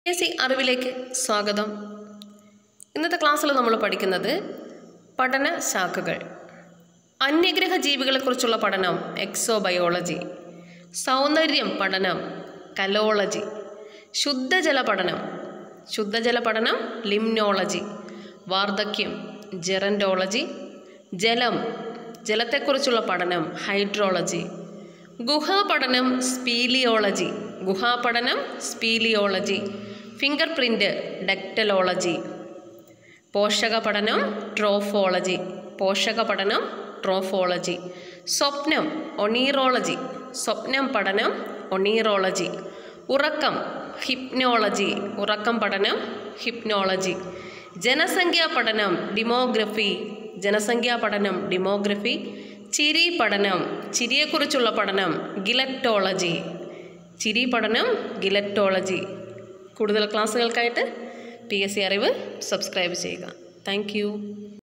S C അറിവിലേക്ക് സ്വാഗതം ഇന്നത്തെ ക്ലാസ്സിൽ നമ്മൾ പഠിക്കുന്നത് പഠന ശാഖകൾ അന്യഗ്രഹ ജീവികളെക്കുറിച്ചുള്ള പഠനം എക്സോബയോളജി സൗന്ദര്യം പഠനം കലോളജി ശുദ്ധജല പഠനം ശുദ്ധജല പഠനം ലിംനോളജി വാർദ്ധക്യം ജെറൻറ്റോളജി ജലം ജലത്തെക്കുറിച്ചുള്ള പഠനം ഹൈഡ്രോളജി ഗുഹാപഠനം സ്പീലിയോളജി ഗുഹാപഠനം സ്പീലിയോളജി ഫിംഗർ പ്രിൻ്റ് ഡക്റ്റലോളജി പോഷക പഠനം ട്രോഫോളജി പോഷക പഠനം ട്രോഫോളജി സ്വപ്നം ഒണീറോളജി സ്വപ്നം പഠനം ഒണീറോളജി ഉറക്കം ഹിപ്നോളജി ഉറക്കം പഠനം ഹിപ്നോളജി ജനസംഖ്യാ പഠനം ഡിമോഗ്രഫി ജനസംഖ്യാ പഠനം ഡിമോഗ്രഫി ചിരി പഠനം ചിരിയെക്കുറിച്ചുള്ള പഠനം ഗിലക്ടോളജി ചിരി പഠനം ഗിലക്ടോളജി കൂടുതൽ ക്ലാസ്സുകൾക്കായിട്ട് പി എസ് സി അറിവ് സബ്സ്ക്രൈബ് ചെയ്യുക താങ്ക്